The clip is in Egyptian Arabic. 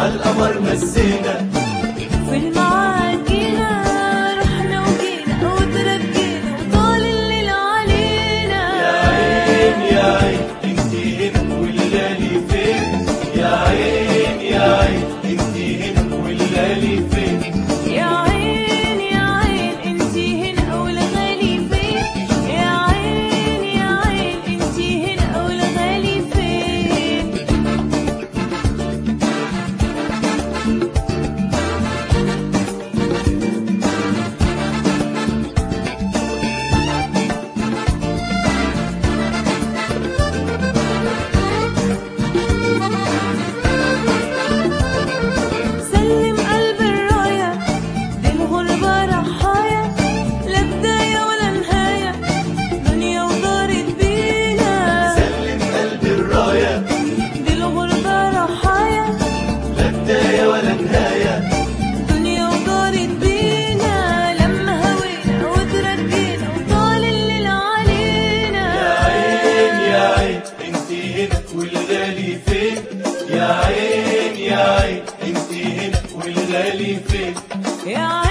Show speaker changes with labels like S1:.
S1: عالقمر مسينا
S2: في الميعاد جينا رحنا وجينا وترجينا وطال الليل علينا
S1: يا عين يا عين انتي هنا والليالي فين يا عين يا عين انتي هنا والليالي فين
S2: يا عين يا عين انتي هنا والغالي فين يا عين يا عين انتي هنا والغالي فين سلم قلب الراية دي الغربة رحايا لا بداية ولا نهاية دنيا ودارت بينا
S1: سلم قلبي الراية
S2: دي الغربة رحايا
S1: لا بداية ولا نهاية
S2: دنيا ودارت بينا لما هوينا وترجينا وطال الليل علينا
S1: يا عين يا عين انتي هنا والغالي فين يا عين يا عين انتي هنا والغالي فين
S2: يا